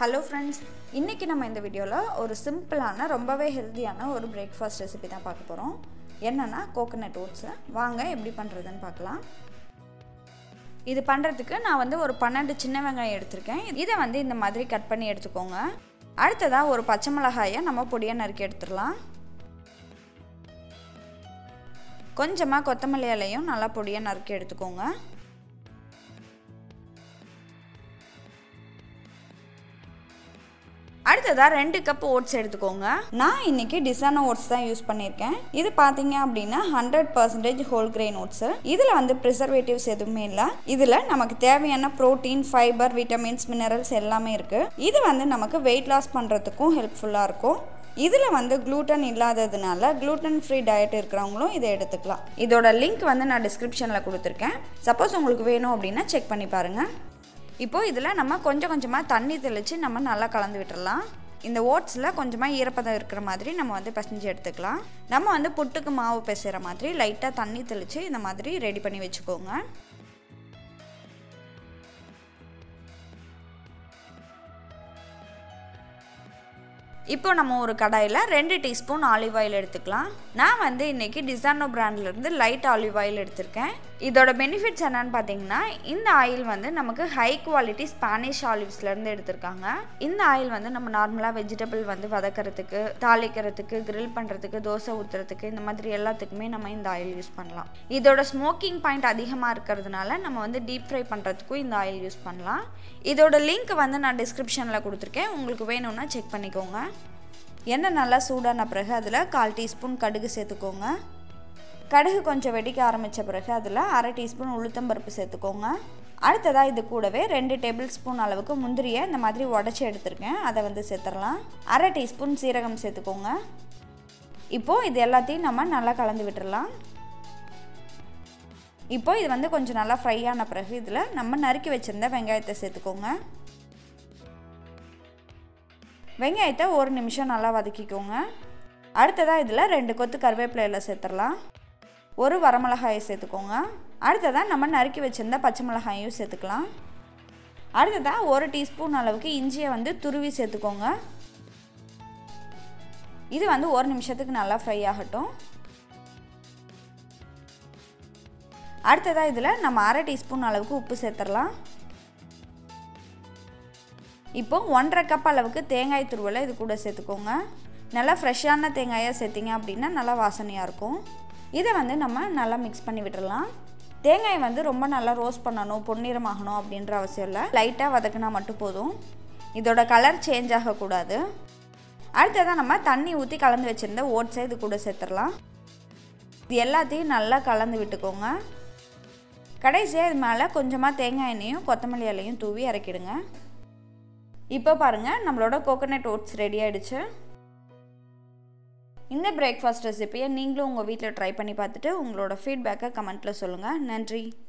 hello friends இன்றைக்கி நம்ம இந்த வீடியோவில் ஒரு சிம்பிளான ரொம்பவே ஹெல்த்தியான ஒரு பிரேக்ஃபாஸ்ட் ரெசிபி தான் பார்க்க போகிறோம் என்னென்னா கோகோனட் ஓட்ஸு வாங்க எப்படி பண்ணுறதுன்னு பார்க்கலாம் இது பண்ணுறதுக்கு நான் வந்து ஒரு பன்னெண்டு சின்ன வெங்காயம் எடுத்திருக்கேன் இதை வந்து இந்த மாதிரி கட் பண்ணி எடுத்துக்கோங்க அடுத்ததாக ஒரு பச்சை மிளகாயை நம்ம பொடியாக நறுக்கி எடுத்துடலாம் கொஞ்சமாக கொத்தமல்லி இலையும் நல்லா பொடியாக நறுக்கி எடுத்துக்கோங்க அடுத்ததாக ரெண்டு கப் ஓட்ஸ் எடுத்துக்கோங்க நான் இன்னைக்கு டிசானோ ஓட்ஸ் தான் யூஸ் பண்ணியிருக்கேன் இது பார்த்தீங்க அப்படின்னா hundred percentage whole grain oats இதில் வந்து ப்ரிசர்வேட்டிவ்ஸ் எதுவுமே இல்லை இதில் நமக்கு தேவையான ப்ரோட்டீன் ஃபைபர் விட்டமின்ஸ் மினரல்ஸ் எல்லாமே இருக்குது இது வந்து நமக்கு வெயிட் லாஸ் பண்ணுறதுக்கும் ஹெல்ப்ஃபுல்லாக இருக்கும் இதில் வந்து க்ளூட்டன் இல்லாததுனால க்ளூட்டன் ஃப்ரீ டயட் இருக்கிறவங்களும் இதை எடுத்துக்கலாம் இதோட லிங்க் வந்து நான் டிஸ்கிரிப்ஷனில் கொடுத்துருக்கேன் சப்போஸ் உங்களுக்கு வேணும் அப்படின்னா செக் பண்ணி பாருங்கள் இப்போது இதில் நம்ம கொஞ்சம் கொஞ்சமாக தண்ணி தெளித்து நம்ம நல்லா கலந்து விட்டுடலாம் இந்த ஓட்ஸில் கொஞ்சமாக ஈரப்பதம் இருக்கிற மாதிரி நம்ம வந்து பிசைஞ்சு எடுத்துக்கலாம் நம்ம வந்து புட்டுக்கு மாவு பிசைகிற மாதிரி லைட்டாக தண்ணி தெளித்து இந்த மாதிரி ரெடி பண்ணி வச்சுக்கோங்க இப்போ நம்ம ஒரு கடாயில் ரெண்டு டீஸ்பூன் ஆலிவ் ஆயில் எடுத்துக்கலாம் நான் வந்து இன்றைக்கி டிசானோ பிராண்ட்லேருந்து லைட் ஆலிவ் ஆயில் எடுத்திருக்கேன் இதோட பெனிஃபிட்ஸ் என்னன்னு பார்த்தீங்கன்னா இந்த ஆயில் வந்து நமக்கு ஹை குவாலிட்டி ஸ்பானிஷ் ஆலிவ்ஸ்லேருந்து எடுத்திருக்காங்க இந்த ஆயில் வந்து நம்ம நார்மலாக வெஜிடபிள் வந்து வதக்கிறதுக்கு தாளிக்கிறதுக்கு கிரில் பண்ணுறதுக்கு தோசை ஊற்றுறதுக்கு இந்த மாதிரி எல்லாத்துக்குமே நம்ம இந்த ஆயில் யூஸ் பண்ணலாம் இதோட ஸ்மோக்கிங் பாயிண்ட் அதிகமாக இருக்கிறதுனால நம்ம வந்து டீப் ஃப்ரை பண்ணுறதுக்கும் இந்த ஆயில் யூஸ் பண்ணலாம் இதோட லிங்க் வந்து நான் டிஸ்கிரிப்ஷனில் கொடுத்துருக்கேன் உங்களுக்கு வேணும்னா செக் பண்ணிக்கோங்க எண்ணெய் நல்லா சூடான பிறகு அதில் கால் டீஸ்பூன் கடுகு சேர்த்துக்கோங்க கடுகு கொஞ்சம் வெடிக்க ஆரம்பித்த பிறகு அதில் அரை டீஸ்பூன் உளுத்தம்பருப்பு சேர்த்துக்கோங்க அடுத்ததாக இது கூடவே ரெண்டு டேபிள் ஸ்பூன் அளவுக்கு முந்திரியை இந்த மாதிரி உடச்சி எடுத்திருக்கேன் அதை வந்து சேர்த்துடலாம் அரை டீஸ்பூன் சீரகம் சேர்த்துக்கோங்க இப்போது இது எல்லாத்தையும் நம்ம நல்லா கலந்து விட்டுடலாம் இப்போ இது வந்து கொஞ்சம் நல்லா ஃப்ரை ஆன பிறகு இதில் நம்ம நறுக்கி வச்சுருந்த வெங்காயத்தை சேர்த்துக்கோங்க வெங்காயத்தை ஒரு நிமிஷம் நல்லா வதக்கிக்கோங்க அடுத்ததாக இதில் ரெண்டு கொத்து கருவேப்பிலையில் சேர்த்துடலாம் ஒரு வரமிளகாயை சேர்த்துக்கோங்க அடுத்ததாக நம்ம நறுக்கி வச்சுருந்த பச்சை மிளகாயும் சேர்த்துக்கலாம் அடுத்ததாக ஒரு டீஸ்பூன் அளவுக்கு இஞ்சியை வந்து துருவி சேர்த்துக்கோங்க இது வந்து ஒரு நிமிஷத்துக்கு நல்லா ஃப்ரை ஆகட்டும் அடுத்ததாக இதில் நம்ம அரை டீஸ்பூன் அளவுக்கு உப்பு சேர்த்துடலாம் இப்போ ஒன்றரை கப் அளவுக்கு தேங்காய் துருவலை இது கூட சேர்த்துக்கோங்க நல்லா ஃப்ரெஷ்ஷான தேங்காயாக சேர்த்திங்க அப்படின்னா நல்லா வாசனையாக இருக்கும் இதை வந்து நம்ம நல்லா மிக்ஸ் பண்ணி விட்டுடலாம் தேங்காய் வந்து ரொம்ப நல்லா ரோஸ்ட் பண்ணணும் பொன்னிறமாகணும் அப்படின்ற அவசியம் இல்லை லைட்டாக வதக்கினா மட்டும் போதும் இதோட கலர் சேஞ்ச் ஆகக்கூடாது அடுத்ததான் நம்ம தண்ணி ஊற்றி கலந்து வச்சுருந்த ஓட்ஸை இது கூட சேர்த்துடலாம் இது எல்லாத்தையும் நல்லா கலந்து விட்டுக்கோங்க கடைசியாக இது மேலே கொஞ்சமாக தேங்காய் எண்ணெயும் கொத்தமல்லி இலையும் தூவி இறக்கிடுங்க இப்போ பாருங்கள் நம்மளோட கோகோனட் ஓட்ஸ் ரெடி ஆகிடுச்சு இந்த பிரேக்ஃபாஸ்ட் ரெசிப்பியை நீங்களும் உங்கள் வீட்டில் ட்ரை பண்ணி பார்த்துட்டு உங்களோட ஃபீட்பேக்கை கமெண்ட்டில் சொல்லுங்கள் நன்றி